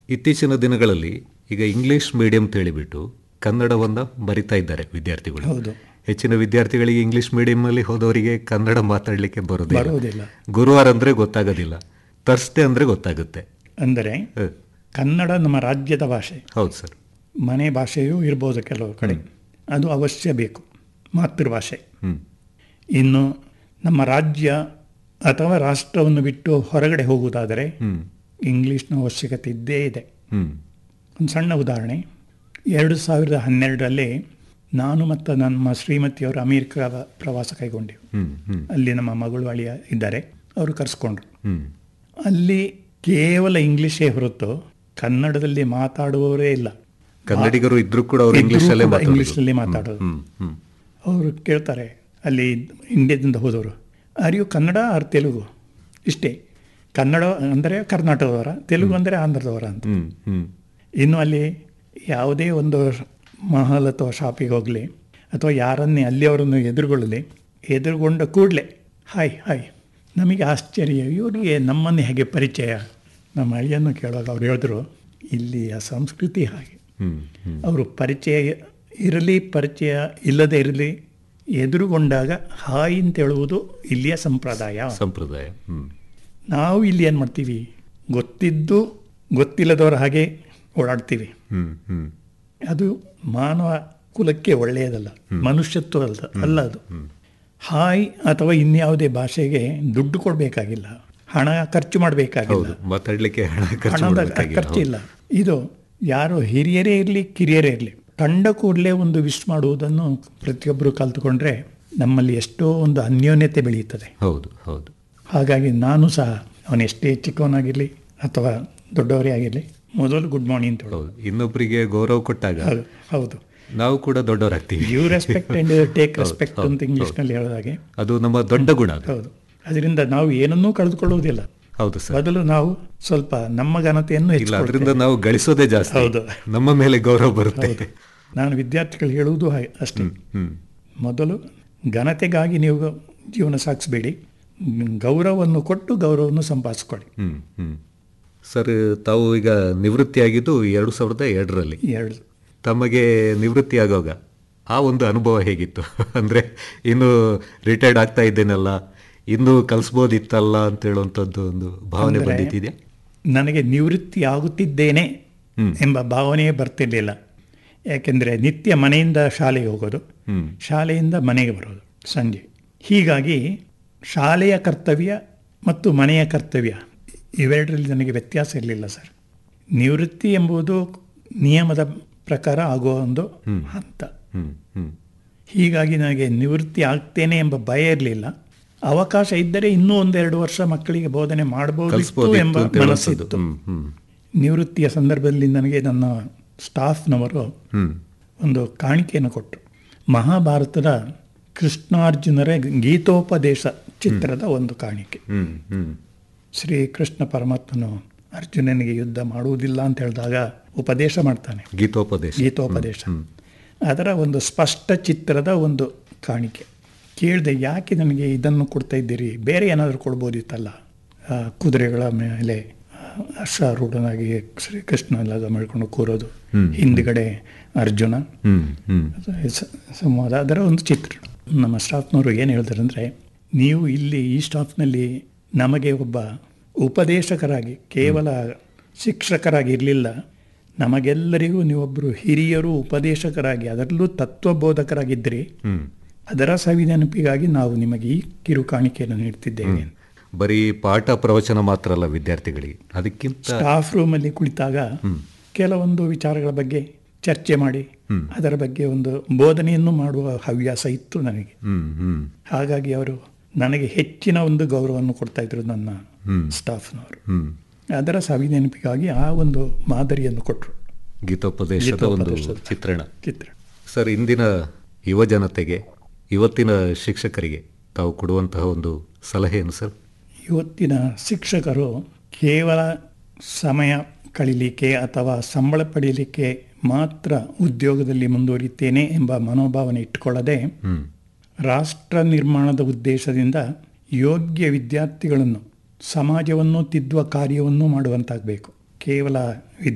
ಇತ್ತೀಚಿನ ದಿನಗಳಲ್ಲಿ ಈಗ ಇಂಗ್ಲಿಷ್ ಮೀಡಿಯಂ ತಿಳಿಬಿಟ್ಟು ಕನ್ನಡವನ್ನು ಬರಿತಾ ಇದ್ದಾರೆ ವಿದ್ಯಾರ್ಥಿಗಳು ಹೌದು ಹೆಚ್ಚಿನ ವಿದ್ಯಾರ್ಥಿಗಳಿಗೆ ಇಂಗ್ಲಿಷ್ ಮೀಡಿಯಂನಲ್ಲಿ ಹೋದವರಿಗೆ ಕನ್ನಡ ಮಾತಾಡಲಿಕ್ಕೆ ಬರೋದಿಲ್ಲ ಬರುವುದಿಲ್ಲ ಗುರುವಾರ ಅಂದರೆ ಗೊತ್ತಾಗೋದಿಲ್ಲ ತರ್ಸ್ಡೆ ಅಂದರೆ ಗೊತ್ತಾಗುತ್ತೆ ಅಂದರೆ ಹ, ಕನ್ನಡ ನಮ್ಮ ರಾಜ್ಯದ ಭಾಷೆ ಹೌದು ಸರ್ ಮನೆ ಭಾಷೆಯೂ ಇರ್ಬೋದು ಕೆಲವು ಕಡೆ ಅದು ಅವಶ್ಯ ಬೇಕು ಮಾತೃಭಾಷೆ ಹ್ಮ್ ಇನ್ನು ನಮ್ಮ ರಾಜ್ಯ ಅಥವಾ ರಾಷ್ಟ್ರವನ್ನು ಬಿಟ್ಟು ಹೊರಗಡೆ ಹೋಗುವುದಾದರೆ ಹ್ಮ್ ಇಂಗ್ಲೀಷ್ನ ಅವಶ್ಯಕತೆ ಇದ್ದೇ ಇದೆ ಹ್ಮ್ ಒಂದು ಸಣ್ಣ ಉದಾಹರಣೆ ಎರಡು ಸಾವಿರದ ಹನ್ನೆರಡರಲ್ಲಿ ನಾನು ಮತ್ತು ನಮ್ಮ ಶ್ರೀಮತಿಯವರು ಅಮೇರಿಕ ಪ್ರವಾಸ ಕೈಗೊಂಡೆವು ಹ್ಮ್ ಹ್ಮ್ ಅಲ್ಲಿ ನಮ್ಮ ಮಗಳು ಅಳಿಯ ಇದ್ದಾರೆ ಅವರು ಕರೆಸ್ಕೊಂಡ್ರು ಹ್ಮ್ ಅಲ್ಲಿ ಕೇವಲ ಇಂಗ್ಲೀಷೇ ಹೊರತು ಕನ್ನಡದಲ್ಲಿ ಮಾತಾಡುವವರೇ ಇಲ್ಲ ಕನ್ನಡಿಗರು ಇದ್ರೂ ಕೂಡ ಅವರು ಇದ್ರೂ ಇಂಗ್ಲಿಷಲ್ಲೇ ಕೂಡ ಮಾತಾಡೋದು ಇಂಗ್ಲೀಷಲ್ಲಿ ಮಾತಾಡೋದು ಹ್ಮ್ ಹ್ಮ್ ಅವರು ಕೇಳ್ತಾರೆ ಅಲ್ಲಿ ಇಂಡಿಯಾದಿಂದ ಹೋದವರು are you Kannada or Telugu ಇಷ್ಟೇ ಕನ್ನಡ ಅಂದರೆ ಕರ್ನಾಟಕದವರ ತೆಲುಗು ಅಂದರೆ ಆಂಧ್ರದವರ ಅಂತ ಹ್ಮ್ ಹ್ಮ್ ಇನ್ನು ಅಲ್ಲಿ ಯಾವುದೇ ಒಂದು ಮಹಲ್ ಅಥವಾ ಶಾಪಿಗೆ ಹೋಗಲಿ ಅಥವಾ ಯಾರನ್ನೇ ಅಲ್ಲಿಯವರನ್ನು ಎದುರುಗೊಳ್ಳಲಿ ಎದುರುಗೊಂಡ ಕೂಡಲೇ ಹಾಯ್ ಹಾಯ್ ನಮಗೆ ಆಶ್ಚರ್ಯ ಇವರಿಗೆ ನಮ್ಮನ್ನೇ ಹೇಗೆ ಪರಿಚಯ ನಮ್ಮ ಅಳಿಯನ್ನು ಕೇಳುವಾಗ ಅವ್ರು ಹೇಳಿದ್ರು ಇಲ್ಲಿಯ ಸಂಸ್ಕೃತಿ ಹಾಗೆ ಹ್ಮ್ ಹ್ಮ್ ಅವರು ಪರಿಚಯ ಇರಲಿ ಪರಿಚಯ ಇಲ್ಲದೆ ಇರಲಿ ಎದುರುಗೊಂಡಾಗ ಹಾಯ್ ಅಂತ ಹೇಳುವುದು ಇಲ್ಲಿಯ ಸಂಪ್ರದಾಯ ಸಂಪ್ರದಾಯ ಹ್ಮ್ ನಾವು ಇಲ್ಲಿ ಏನು ಮಾಡ್ತೀವಿ ಗೊತ್ತಿದ್ದು ಗೊತ್ತಿಲ್ಲದವರ ಹಾಗೆ ಓಡಾಡ್ತೀವಿ ಹ್ಮ್ ಹ್ಮ್ ಅದು ಮಾನವ ಕುಲಕ್ಕೆ ಒಳ್ಳೆಯದಲ್ಲ ಮನುಷ್ಯತ್ವ ಅಲ್ಲ ಅಲ್ಲ ಅದು ಹಾಯ್ ಅಥವಾ ಇನ್ಯಾವುದೇ ಭಾಷೆಗೆ ದುಡ್ಡು ಕೊಡಬೇಕಾಗಿಲ್ಲ ಹಣ ಖರ್ಚು ಮಾಡಬೇಕಾಗಿಲ್ಲ ಹೌದು ಮಾತಾಡ್ಲಿಕ್ಕೆ ಹಣ ಖರ್ಚು ಹಣದ ಮಾಡಬೇಕಾಗಿಲ್ಲ ಖರ್ಚಿಲ್ಲ ಇದು ಯಾರು ಹಿರಿಯರೇ ಇರಲಿ ಕಿರಿಯರೇ ಇರಲಿ ಕಂಡ ಕೂಡಲೇ ಒಂದು ವಿಶ್ ಮಾಡುವುದನ್ನು ಪ್ರತಿಯೊಬ್ಬರು ಕಲ್ತುಕೊಂಡ್ರೆ ನಮ್ಮಲ್ಲಿ ಎಷ್ಟೋ ಒಂದು ಅನ್ಯೋನ್ಯತೆ ಬೆಳೆಯುತ್ತದೆ ಹೌದು ಹೌದು ಹಾಗಾಗಿ ನಾನು ಸಹ ಅವನು ಎಷ್ಟೇ ಚಿಕ್ಕವನಾಗಿರಲಿ ಅಥವಾ ದೊಡ್ಡವರೇ ಆಗಿರಲಿ ಮೊದಲು ಗುಡ್ ಮಾರ್ನಿಂಗ್ ಅಂತ ಹೇಳೋದು ಹೌದು ಇನ್ನೊಬ್ಬರಿಗೆ ಗೌರವ ಕೊಟ್ಟಾಗ ಹೌದು ಹೌದು ನಾವು ಕೂಡ ದೊಡ್ಡವರಾಗ್ತೀವಿ you respect and take respect ಅಂತ ಇಂಗ್ಲೀಷ್ನಲ್ಲಿ ಹೇಳೋದಾಗೆ ಅದು ನಮ್ಮ ದೊಡ್ಡ ಗುಣ ಅದು ಹೌದು ಅದರಿಂದ ನಾವು ಏನನ್ನೂ ಕಳೆದುಕೊಳ್ಳುವುದಿಲ್ಲ ಹೌದು ಸರ್ ಬದಲು ನಾವು ಸ್ವಲ್ಪ ನಮ್ಮ ಘನತೆಯನ್ನು ಇಲ್ಲ ಹೆಚ್ಚು ಅದರಿಂದ ನಾವು ಗಳಿಸೋದೇ ಜಾಸ್ತಿ ಹೌದು. ನಮ್ಮ ಮೇಲೆ ಗೌರವ ಬರುತ್ತೆ ನಾನು ವಿದ್ಯಾರ್ಥಿಗಳು ಹೇಳುವುದು ಹಾಗೆ ಅಷ್ಟೇ ಹ್ಮ್ ಮೊದಲು ಘನತೆಗಾಗಿ ನೀವು ಜೀವನ ಸಾಗಿಸಬೇಡಿ ಗೌರವವನ್ನು ಕೊಟ್ಟು ಗೌರವವನ್ನು ಸಂಪಾದಿಸ್ಕೊಳ್ಳಿ ಹ್ಮ್ ಹ್ಮ್ ಸರ್ ತಾವು ಈಗ ನಿವೃತ್ತಿಯಾಗಿದ್ದು ಎರಡು ಸಾವಿರದ ಎರಡರಲ್ಲಿ ಎರಡು ತಮಗೆ ನಿವೃತ್ತಿ ಆಗುವಾಗ ಆ ಒಂದು ಅನುಭವ ಹೇಗಿತ್ತು ಅಂದರೆ ಇನ್ನು ರಿಟೈರ್ಡ್ ಆಗ್ತಾ ಇದ್ದೇನಲ್ಲ ಇನ್ನು ಕಲಿಸ್ಬೋದಿತ್ತಲ್ಲ ಅಂತ ಹೇಳುವಂಥದ್ದು ಒಂದು ಭಾವನೆ ಅಂದರೆ ಬಂದಿದ್ಯಾ ನನಗೆ ನಿವೃತ್ತಿ ಆಗುತ್ತಿದ್ದೇನೆ ಹ್ಮ್. ಎಂಬ ಭಾವನೆಯೇ ಬರ್ತಿರ್ಲಿಲ್ಲ ಯಾಕೆಂದರೆ ನಿತ್ಯ ಮನೆಯಿಂದ ಶಾಲೆಗೆ ಹೋಗೋದು ಹ್ಮ್ ಶಾಲೆಯಿಂದ ಮನೆಗೆ ಬರೋದು ಸಂಜೆ ಹೀಗಾಗಿ ಶಾಲೆಯ ಕರ್ತವ್ಯ ಮತ್ತು ಮನೆಯ ಕರ್ತವ್ಯ ಇವೆರಡರಲ್ಲಿ ನನಗೆ ವ್ಯತ್ಯಾಸ ಇರಲಿಲ್ಲ ಸರ್ ನಿವೃತ್ತಿ ಎಂಬುದು ನಿಯಮದ ಪ್ರಕಾರ ಆಗುವ ಒಂದು ಹಂತ ಹ್ಮ್ ಹ್ಮ್ ಹೀಗಾಗಿ ನನಗೆ ನಿವೃತ್ತಿ ಆಗ್ತೇನೆ ಎಂಬ ಭಯ ಇರಲಿಲ್ಲ ಅವಕಾಶ ಇದ್ದರೆ ಇನ್ನೂ ಒಂದೆರಡು ವರ್ಷ ಮಕ್ಕಳಿಗೆ ಬೋಧನೆ ಮಾಡಬಹುದು ಕಲಿಸ್ಬೋದಿತ್ತು ಎಂಬ ಅಂತ ಹೇಳುವಂಥದ್ದು ಮನಸ್ಸಿತ್ತು ಹ್ಮ್ ಹ್ಮ್ ನಿವೃತ್ತಿಯ ಸಂದರ್ಭದಲ್ಲಿ ನನಗೆ ನನ್ನ ಸ್ಟಾಫ್ನವರು ಹ್ಮ್ ಒಂದು ಕಾಣಿಕೆಯನ್ನು ಕೊಟ್ಟರು ಮಹಾಭಾರತದ ಕೃಷ್ಣಾರ್ಜುನರ ಗೀತೋಪದೇಶ ಚಿತ್ರದ ಒಂದು ಕಾಣಿಕೆ ಹ್ಮ್ ಹ್ಮ್ ಶ್ರೀಕೃಷ್ಣ ಪರಮಾತ್ಮನು ಅರ್ಜುನನಿಗೆ ಯುದ್ಧ ಮಾಡುವುದಿಲ್ಲ ಅಂತ ಹೇಳಿದಾಗ ಉಪದೇಶ ಮಾಡ್ತಾನೆ ಗೀತೋಪದೇಶ ಗೀತೋಪದೇಶ ಅದರ ಒಂದು ಸ್ಪಷ್ಟ ಚಿತ್ರದ ಒಂದು ಕಾಣಿಕೆ ಕೇಳಿದೆ ಯಾಕೆ ನನಗೆ ಇದನ್ನು ಕೊಡ್ತಾ ಇದ್ದೀರಿ ಬೇರೆ ಏನಾದರೂ ಕೊಡ್ಬೋದಿತ್ತಲ್ಲ ಆ, ಕುದುರೆಗಳ ಮೇಲೆ ಆ, ಅಶ್ವಾರೂಢನಾಗಿ ಶ್ರೀಕೃಷ್ಣ ಎಲ್ಲ ಮಾಡ್ಕೊಂಡು ಕೂರೋದು ಹಿಂದ್ಗಡೆ ಅರ್ಜುನ ಹ್ಮ್ ಹ್ಮ್ ಸ- ಸಂವಾದ ಅದರ ಒಂದು ಚಿತ್ರ ನಮ್ಮ ಸ್ಟಾಫ್ನವರು ಏನು ಹೇಳ್ತಾರೆ ಅಂದರೆ ನೀವು ಇಲ್ಲಿ ಈ ಸ್ಟಾಫ್ನಲ್ಲಿ ನಮಗೆ ಒಬ್ಬ ಉಪದೇಶಕರಾಗಿ ಕೇವಲ ಶಿಕ್ಷಕರಾಗಿ ಇರಲಿಲ್ಲ ನಮಗೆಲ್ಲರಿಗೂ ನೀವೊಬ್ಬರು ಹಿರಿಯರು ಉಪದೇಶಕರಾಗಿ ಅದರಲ್ಲೂ ತತ್ವಬೋಧಕರಾಗಿದ್ದರೆ ಹ್ಮ್ ಅದರ ಸವಿನೆನಪಿಗಾಗಿ ನಾವು ನಿಮಗೆ ಈ ಕಿರು ಕಾಣಿಕೆಯನ್ನು ನೀಡ್ತಿದ್ದೇವೆ ಬರೀ ಪಾಠ ಪ್ರವಚನ ಮಾತ್ರ ಅಲ್ಲ ವಿದ್ಯಾರ್ಥಿಗಳಿಗೆ ಅದಕ್ಕಿಂತ ಸ್ಟಾಫ್ ರೂಮಲ್ಲಿ ಕುಳಿತಾಗ ಕೆಲವೊಂದು ವಿಚಾರಗಳ ಬಗ್ಗೆ ಚರ್ಚೆ ಮಾಡಿ ಅದರ ಬಗ್ಗೆ ಒಂದು ಬೋಧನೆಯನ್ನು ಮಾಡುವ ಹವ್ಯಾಸ ಇತ್ತು ನನಗೆ ಹ್ಮ್ ಹ್ಮ್ ಹಾಗಾಗಿ ಅವರು ನನಗೆ ಹೆಚ್ಚಿನ ಒಂದು ಗೌರವವನ್ನು ಕೊಡ್ತಾ ಇದ್ರು ನನ್ನ ಸ್ಟಾಫ್ನವರು ಹ್ಮ್ ಅದರ ಸವಿನೆನಪಿಗಾಗಿ ಆ ಒಂದು ಮಾದರಿಯನ್ನು ಕೊಟ್ಟರು ಗೀತೋಪದೇಶದ ಒಂದು ಗೀತೋಪದೇಶದ. ಚಿತ್ರಣ ಚಿತ್ರ ಸರ್ ಇಂದಿನ ಯುವ ಜನತೆಗೆ ಇವತ್ತಿನ ಶಿಕ್ಷಕರಿಗೆ ತಾವು ಕೊಡುವಂತಹ ಒಂದು ಸಲಹೆ ಏನು ಸರ್ ಇವತ್ತಿನ ಶಿಕ್ಷಕರು ಕೇವಲ ಸಮಯ ಕಳೀಲಿಕ್ಕೆ ಅಥವಾ ಸಂಬಳ ಪಡೀಲಿಕ್ಕೆ ಮಾತ್ರ ಉದ್ಯೋಗದಲ್ಲಿ ಮುಂದುವರಿತೇನೆ ಎಂಬ ಮನೋಭಾವನೆ ಇಟ್ಟುಕೊಳ್ಳದೆ ಹ್ಮ್ ರಾಷ್ಟ್ರ ನಿರ್ಮಾಣದ ಉದ್ದೇಶದಿಂದ ಯೋಗ್ಯ ವಿದ್ಯಾರ್ಥಿಗಳನ್ನು ಸಮಾಜವನ್ನು ತಿದ್ದುವ ಕಾರ್ಯವನ್ನು ಮಾಡುವಂತಾಗಬೇಕು ಕೇವಲ